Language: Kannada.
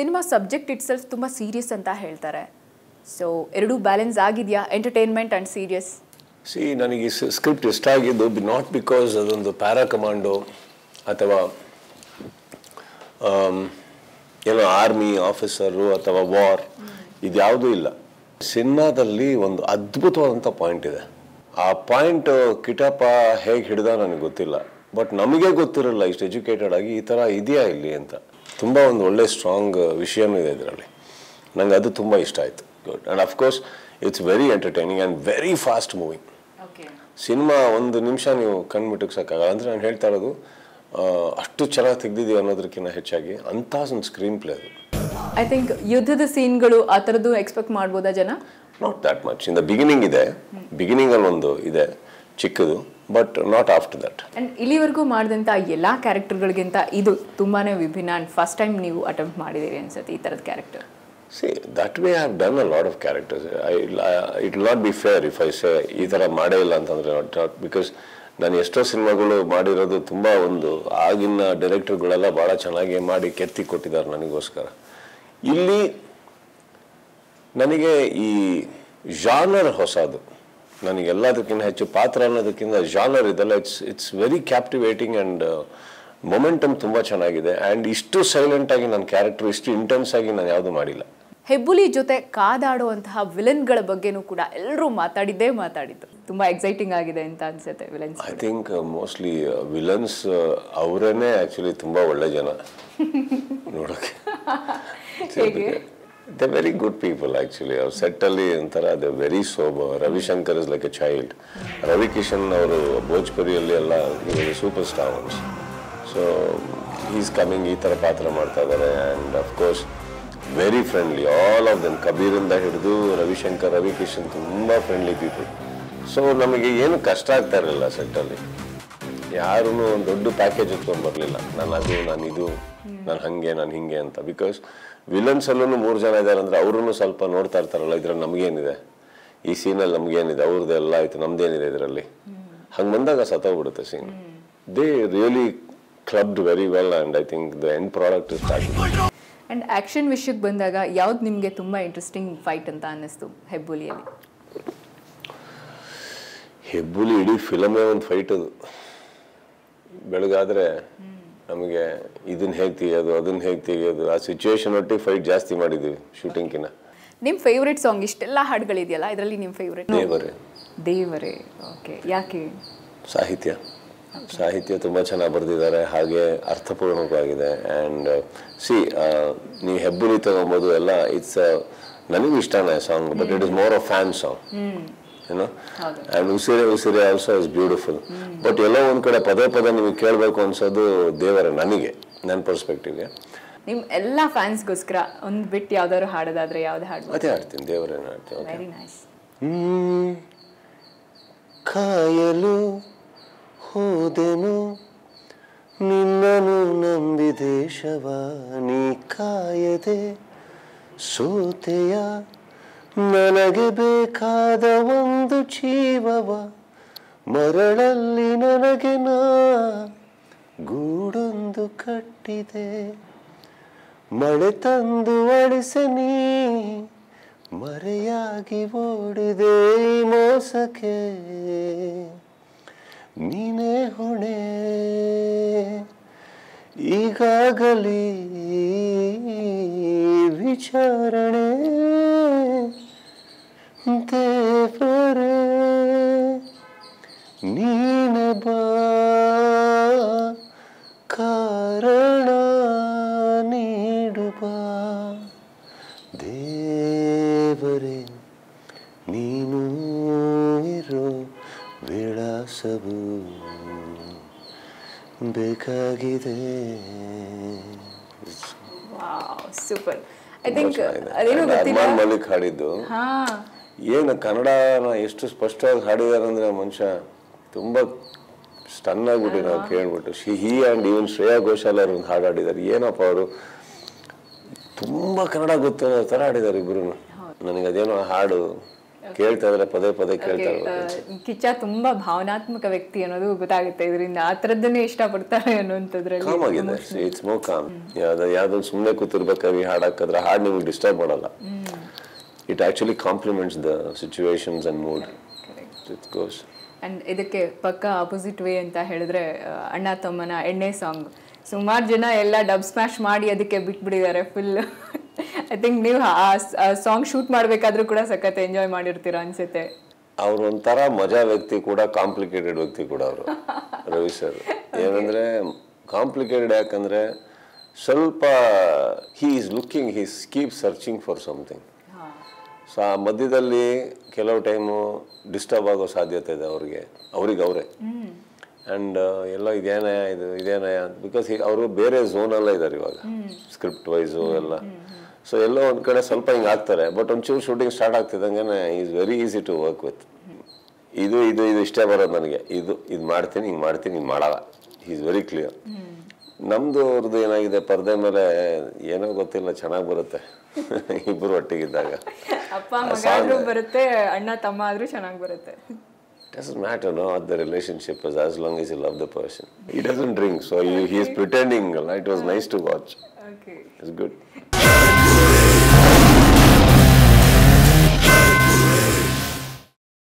ಸಿನಿಮಾ ಸಬ್ಜೆಕ್ಟ್ ಇಟ್ ಸೆಲ್ಫ್ ತುಂಬ ಸೀರಿಯಸ್ ಅಂತ ಹೇಳ್ತಾರೆ ಸೊ ಎರಡೂ ಬ್ಯಾಲೆನ್ಸ್ ಆಗಿದೆಯಾ ಎಂಟರ್ಟೈನ್ಮೆಂಟ್ ಆ್ಯಂಡ್ ಸೀರಿಯಸ್ ಸಿ ನನಗೆ ಈ ಸ್ಕ್ರಿಪ್ಟ್ ಇಷ್ಟ ಆಗಿದ್ದು ನಾಟ್ ಬಿಕಾಸ್ ಅದೊಂದು ಪ್ಯಾರಾ ಕಮಾಂಡೋ ಅಥವಾ ಆಮ್, ಏನೋ ಆರ್ಮಿ ಆಫೀಸರು ಅಥವಾ ವಾರ್ ಇದ್ಯಾವುದೂ ಇಲ್ಲ ಸಿನಿಮಾದಲ್ಲಿ ಒಂದು ಅದ್ಭುತವಾದಂಥ ಪಾಯಿಂಟ್ ಇದೆ ಆ ಪಾಯಿಂಟ್ ಕಿಟಪ್ಪ ಹೇಗೆ ಹಿಡ್ದ ನನಗೆ ಗೊತ್ತಿಲ್ಲ ಬಟ್ ನಮಗೆ ಗೊತ್ತಿರಲ್ಲ ಇಷ್ಟು ಎಜುಕೇಟೆಡ್ ಆಗಿ ಈ ಥರ ಇದೆಯಾ ಇಲ್ಲಿ ಅಂತ ತುಂಬ ಒಂದು ಒಳ್ಳೆ ಸ್ಟ್ರಾಂಗ್ ವಿಷಯನೂ ಇದೆ ಇದರಲ್ಲಿ ನಂಗೆ ಅದು ತುಂಬ ಇಷ್ಟ ಆಯಿತು good and of course it's very entertaining and very fast moving okay cinema ಒಂದು ನಿಮಿಷ ನೀವು ಕಣ್ಮಿಟಕ್ಸಕ್ಕಾಗಲ್ಲ ಅಂದರೆ ನಾನು ಹೇಳ್ತಾ ಇರೋದು ಆ, ಅಷ್ಟು ಚೆನ್ನಾಗಿ ತೆಗ್ದಿದ್ದೀವಿ ಅನ್ನೋದಕ್ಕಿಂತ ಹೆಚ್ಚಾಗಿ ಅಂಥ ಒಂದು ಸ್ಕ್ರೀನ್ ಪ್ಲೇ ಅದು ಐ ಥಿಂಕ್ ಯುದ್ಧದ ಸೀನ್ಗಳು ಆ ಥರದ್ದು ಎಕ್ಸ್ಪೆಕ್ಟ್ ಮಾಡ್ಬೋದಾ ಜನ not that much in the beginning ಇದೆ ಬಿಗಿನಿಂಗಲ್ಲಿ ಒಂದು ಇದೆ ಚಿಕ್ಕದು but not after that and ಇಲ್ಲಿವರೆಗೂ ಮಾಡಿದಂಥ ಎಲ್ಲ ಕ್ಯಾರೆಕ್ಟರ್ಗಳಿಗಿಂತ ಇದು ತುಂಬಾ ವಿಭಿನ್ನ ಆ್ಯಂಡ್ ಫಸ್ಟ್ ಟೈಮ್ ನೀವು ಅಟೆಂಪ್ಟ್ ಮಾಡಿದ್ದೀರಿ ಅನ್ಸುತ್ತೆ ಈ ಥರದ character see that way have done a lot of characters I it will not be fair if I say ಈ ಥರ ಮಾಡೇ ಇಲ್ಲ ಅಂತಂದರೆ ನಾಟ್ ಬಿಕಾಸ್ ನಾನು ಎಷ್ಟೋ ಸಿನಿಮಾಗಳು ಮಾಡಿರೋದು ತುಂಬ ಒಂದು ಆಗಿನ ಡೈರೆಕ್ಟರ್ಗಳೆಲ್ಲ ಭಾಳ ಚೆನ್ನಾಗಿ ಮಾಡಿ ಕೆತ್ತಿ ಕೊಟ್ಟಿದ್ದಾರೆ ನನಗೋಸ್ಕರ ಇಲ್ಲಿ ನನಗೆ ಈ ಜಾನರ್ ಹೊಸದು ನನಗೆ ಎಲ್ಲದಕ್ಕಿಂತ ಹೆಚ್ಚು ಪಾತ್ರ ಅನ್ನೋದಕ್ಕಿಂತ ಜಾನರ್ ಇದೆಲ್ಲ it's it's very captivating and momentum ತುಂಬ ಚೆನ್ನಾಗಿದೆ ಆ್ಯಂಡ್ ಇಷ್ಟು ಸೈಲೆಂಟ್ ಆಗಿ ನನ್ನ ಕ್ಯಾರೆಕ್ಟರ್ ಇಷ್ಟು ಇಂಟೆನ್ಸ್ ಆಗಿ ನಾನು ಯಾವುದು ಮಾಡಿಲ್ಲ ಹೆಬ್ಬುಲಿ ಜೊತೆ ಕಾದಾಡುವಂತಹ ವಿಲನ್ಗಳ ಬಗ್ಗೆನೂ ಕೂಡ ಎಲ್ಲರೂ ಮಾತಾಡಿದ್ದೇ ಮಾತಾಡಿದ್ದು ತುಂಬಾ ಎಕ್ಸೈಟಿಂಗ್ ಆಗಿದೆ ಅಂತ ಅನ್ಸುತ್ತೆ villains I think mostly villains ಅವರೇನೆ ಆ್ಯಕ್ಚುಲಿ ತುಂಬ ಒಳ್ಳೆ ಜನ ನೋಡೋಕ್ಕೆ ಹೇಗೆ? The very good people actually ಅವ್ರು ಸೆಟ್ಟಲ್ಲಿ ಒಂಥರ the very sober Ravishankar is like a child Ravi Kishan ಅವರು ಭೋಜ್ಪುರಿಯಲ್ಲಿ ಎಲ್ಲ super star ones so is coming ಈ ಥರ ಪಾತ್ರ ಮಾಡ್ತಾ ಇದ್ದಾರೆ and of course very friendly all of them ಕಬೀರಿಂದ ಹಿಡಿದು ರವಿಶಂಕರ್ ರವಿ ಕಿಶನ್ ತುಂಬ ಫ್ರೆಂಡ್ಲಿ ಪೀಪಲ್ ಸೊ ನಮಗೆ ಏನು ಕಷ್ಟ ಆಗ್ತಾ ಇರಲಿಲ್ಲ ಸೆಟ್ಟಲ್ಲಿ ಯಾರೂ ಒಂದು ದೊಡ್ಡ ಪ್ಯಾಕೇಜ್ ಎತ್ಕೊಂಡು ಬರಲಿಲ್ಲ ನಾನು ಅದು ನಾನು ಇದು ನಾನು ಹಂಗೆ ನಾನು ಹಿಂಗೆ ಅಂತ ಬಿಕಾಸ್ ವಿಲನ್ಸ್ ಅಲ್ಲೂ ಮೂರು ಜನ ಇದ್ದಾರೆ ಅಂದರೆ ಅವ್ರೂ ಸ್ವಲ್ಪ ನೋಡ್ತಾ ಇರ್ತಾರಲ್ಲ ಇದ್ರಲ್ಲಿ ನಮಗೇನಿದೆ ಈ ಸೀನಲ್ಲಿ ನಮಗೇನಿದೆ ಅವ್ರದ್ದು ಎಲ್ಲ ಆಯ್ತು ನಮ್ದೇನಿದೆ ಇದರಲ್ಲಿ ಹಂಗೆ ಬಂದಾಗ ಸತ್ತೋಗ್ಬಿಡುತ್ತೆ scene they really clubbed very well and I think the end product is start and action ವಿಷಯಕ್ಕೆ ಬಂದಾಗ ಯಾವ್ದು ನಿಮಗೆ ತುಂಬಾ ಇಂಟ್ರೆಸ್ಟಿಂಗ್ ಫೈಟ್ ಅಂತ ಅನ್ನಿಸ್ತು ಹೆಬ್ಬುಲಿಯಲ್ಲಿ ಹೆಬ್ಬುಲಿ ಇಡೀ ಫಿಲಮೇ ಒಂದು ಫೈಟ್ ಅದು ಬೆಳಗಾದ್ರೆ ನಮಗೆ ಇದನ್ನ ಹೇಗೆ ತೆಗಿಯೋದು ಅದನ್ನ ಹೇಗೆ ತೆಗಿಯೋದು ಆ ಸಿಚುವೇಶನ್ ಒಟ್ಟಿಗೆ ಫೈಟ್ ಜಾಸ್ತಿ ಮಾಡಿದ್ದೀವಿ ಶೂಟಿಂಗ್ಕಿನ್ನ ನಿಮ್ಮ ಫೇವ್ರೆಟ್ ಸಾಂಗ್ ಇಷ್ಟೆಲ್ಲ ಹಾಡುಗಳಿದೆಯಲ್ಲ ಇದರಲ್ಲಿ ನಿಮ್ಮ ಫೇವ್ರೆಟ್ ದೇವರೇ ದೇವರೇ ಓಕೆ ಯಾಕೆ ಸಾಹಿತ್ಯ ಸಾಹಿತ್ಯ ತುಂಬ ಚೆನ್ನಾಗಿ ಬರೆದಿದ್ದಾರೆ ಹಾಗೆ ಅರ್ಥಪೂರ್ಣವಾಗಿದೆ ಆ್ಯಂಡ್ ಸಿ ನೀವು ಹೆಬ್ಬುಲಿ ತಗೊಬೋದು ಎಲ್ಲ ಇಟ್ಸ್ ನನಗೂ ಇಷ್ಟನೇ song but it is more of fan song ಏನೋ ಆ್ಯಂಡ್ ಉಸಿರೆ ಉಸಿರೆ ಆಲ್ಸೋ ಇಸ್ ಬ್ಯೂಟಿಫುಲ್ ಬಟ್ ಎಲ್ಲೋ ಒಂದು ಕಡೆ ಪದೇ ಪದೇ ನಿಮಗೆ ಕೇಳಬೇಕು ಅನ್ಸೋದು ದೇವರ ನನಗೆ ನನ್ನ ಪರ್ಸ್ಪೆಕ್ಟಿವ್ಗೆ ನಿಮ್ಮ ಎಲ್ಲ ಫ್ಯಾನ್ಸ್ಗೋಸ್ಕರ ಒಂದು ಬಿಟ್ಟು ಯಾವ್ದಾದ್ರು ಹಾಡೋದಾದ್ರೆ ಯಾವ್ದು ಹಾಡ್ಬೋದು ಅದೇ ಆಡ್ತೀನಿ ದೇವರೇನು ಆಡ್ತೀನಿ ಓಕೆ ವೆರಿ ನೈಸ್ ಹ್ಮ್. ಕಾಯಲು ಹೋದೆನು ನಿನ್ನನು ನಂಬಿದೆ ಶವ ನೀ ಕಾಯದೆ ಸೋತೆಯ ನನಗೆ ಬೇಕಾದ ಒಂದು ಜೀವವ ಮರಳಲ್ಲಿ ನನಗೆ ನಾ ಗೂಡೊಂದು ಕಟ್ಟಿದೆ ಮಳೆ ತಂದು ಅಳಿಸೆ ನೀ ಮರೆಯಾಗಿ ಓಡಿದೆ ಈ ಮೋಸಕ್ಕೆ ನೀನೇ ಹೊಣೆ ಈಗಾಗಲೇ ವಿಚಾರಣೆ ದೇವರೇ ನೀನೆ ಬಾ ಕಾರಣ ನೀಡು ಬಾ ದೇವರೇ ನೀನು ಇರೋ ವಿಳಾಸವು ಬೇಕಾಗಿದೆ ವಾವ್ ಸೂಪರ್ ಐ ಥಿಂಕ್ ಅದೇನೋ And ಗೊತ್ತಿಲ್ಲ ಅರ್ಮಾನ್ ಮಲಿಕ್ ಹಾಡಿದ್ದು ಹಾ ಏನು ಕನ್ನಡನ ಎಷ್ಟು ಸ್ಪಷ್ಟವಾಗಿ ಹಾಡಿದಾರೆ ಅಂದ್ರೆ ಮನುಷ್ಯ ತುಂಬಾ ಸ್ಟನ್ ಆಗ್ಬಿಟ್ಟು ನಾವು ಕೇಳ್ಬಿಟ್ಟು she he and even Shreya Ghoshal ಅವರು ಒಂದು ಹಾಡು ಹಾಡಿದ್ದಾರೆ ಏನಪ್ಪ ಅವರು ತುಂಬಾ ಕನ್ನಡ ಗೊತ್ತು ಅನ್ನೋ ಥರ ಹಾಡಿದ್ದಾರೆ ಇಬ್ರು ನನಗೆ ಅದೇನೋ ಹಾಡು ಕೇಳ್ತಾ ಇದ್ರೆ ಪದೇ ಪದೇ ಕೇಳ್ತಾ Okay, ಇರ್ಬೇಕು ಆ, ಕಿಚ್ಚ ತುಂಬಾ ಭಾವನಾತ್ಮಕ ವ್ಯಕ್ತಿ ಅನ್ನೋದು ಗೊತ್ತಾಗುತ್ತೆ ಇದರಿಂದ ಆ ಥರದ್ದನ್ನೇ ಇಷ್ಟಪಡ್ತಾರೆ ಅನ್ನುವಂಥದ್ರಲ್ಲಿ ಕಾಮ್ ಆಗಿದೆ ಇಟ್ಸ್ ಮೋ ಕಾಮ್ ಯಾವ್ದು ಯಾವ್ದೋ ಸುಮ್ಮನೆ ಕೂತಿರ್ಬೇಕಾದ್ರೆ ಹಾಡು ಹಾಕಿದ್ರೆ ಹಾಡು ನಿಮಗೆ ಡಿಸ್ಟರ್ಬ್ ಮಾಡಲ್ಲ it actually compliments the situations and mood it goes and ಇದಕ್ಕೆ ಪಕ್ಕ ಅಪೋಸಿಟ್ ವೇ ಅಂತ ಹೇಳಿದ್ರೆ ಆ, ಅಣ್ಣ ತಮ್ಮನ ಎಣ್ಣೆ ಸಾಂಗ್ ಸುಮಾರು ಜನ ಎಲ್ಲ ಡಬ್ ಸ್ಮ್ಯಾಶ್ ಮಾಡಿ ಅದಕ್ಕೆ ಬಿಟ್ಬಿಟ್ಟಿದ್ದಾರೆ ಫುಲ್ ಐ ಥಿಂಕ್ ನೀವು ಆ ಸಾಂಗ್ ಶೂಟ್ ಮಾಡಬೇಕಾದ್ರೂ ಕೂಡ ಸಖತ್ ಎಂಜಾಯ್ ಮಾಡಿರ್ತೀರಾ ಅನ್ಸುತ್ತೆ ಅವ್ರು ಒಂಥರ ಮಜಾ ವ್ಯಕ್ತಿ ಕೂಡ ಕಾಂಪ್ಲಿಕೇಟೆಡ್ ವ್ಯಕ್ತಿ ಕೂಡ ಅವರು ರವಿ ಸರ್ ಏನಂದ್ರೆ ಕಾಂಪ್ಲಿಕೇಟೆಡ್ ಯಾಕಂದ್ರೆ ಸ್ವಲ್ಪ he is looking he's keep searching for something so ಆ ಮಧ್ಯದಲ್ಲಿ ಕೆಲವು ಟೈಮು ಡಿಸ್ಟರ್ಬ್ ಆಗೋ ಸಾಧ್ಯತೆ ಇದೆ ಅವ್ರಿಗೆ ಅವ್ರಿಗೆ ಅವರೇ ಆ್ಯಂಡ್ ಎಲ್ಲ ಇದೇನಯ ಇದು ಇದೇನಯ ಬಿಕಾಸ್ ಅವರು ಬೇರೆ ಝೋನಲ್ಲೇ ಇದ್ದಾರೆ ಇವಾಗ ಸ್ಕ್ರಿಪ್ಟ್ ವೈಸು ಎಲ್ಲ ಸೊ ಎಲ್ಲೋ ಒಂದು ಕಡೆ ಸ್ವಲ್ಪ ಹಿಂಗೆ ಆಗ್ತಾರೆ ಬಟ್ ಒಂಚೂರು ಶೂಟಿಂಗ್ ಸ್ಟಾರ್ಟ್ ಆಗ್ತಿದ್ದಂಗೆ is very easy to work with ಇದು ಇದು ಇದು ಇಷ್ಟೇ ಬರೋದು ನನಗೆ ಇದು ಇದು ಮಾಡ್ತೀನಿ ಹಿಂಗೆ ಮಾಡ್ತೀನಿ ಹಿಂಗೆ ಮಾಡಲ್ಲ ಈಸ್ ವೆರಿ ಕ್ಲಿಯರ್ ನಮ್ದು ಅವ್ರದ್ದು ಏನಾಗಿದೆ ಪರ್ದೆ ಮೇಲೆ ಏನೋ ಗೊತ್ತಿಲ್ಲ ಚೆನ್ನಾಗಿ ಬರುತ್ತೆ ಇಬ್ಬರು ಒಟ್ಟಿಗಿದ್ದಾಗ ಅಪ್ಪ ಮಗ ಆದ್ರೂ ಬರುತ್ತೆ ಅಣ್ಣ ತಮ್ಮ ಆದ್ರೂ ಚೆನ್ನಾಗಿ ಬರುತ್ತೆ doesn't matter no what the relationship is as long as you love the person he doesn't drink so he, he is pretending it was nice to watch okay it's good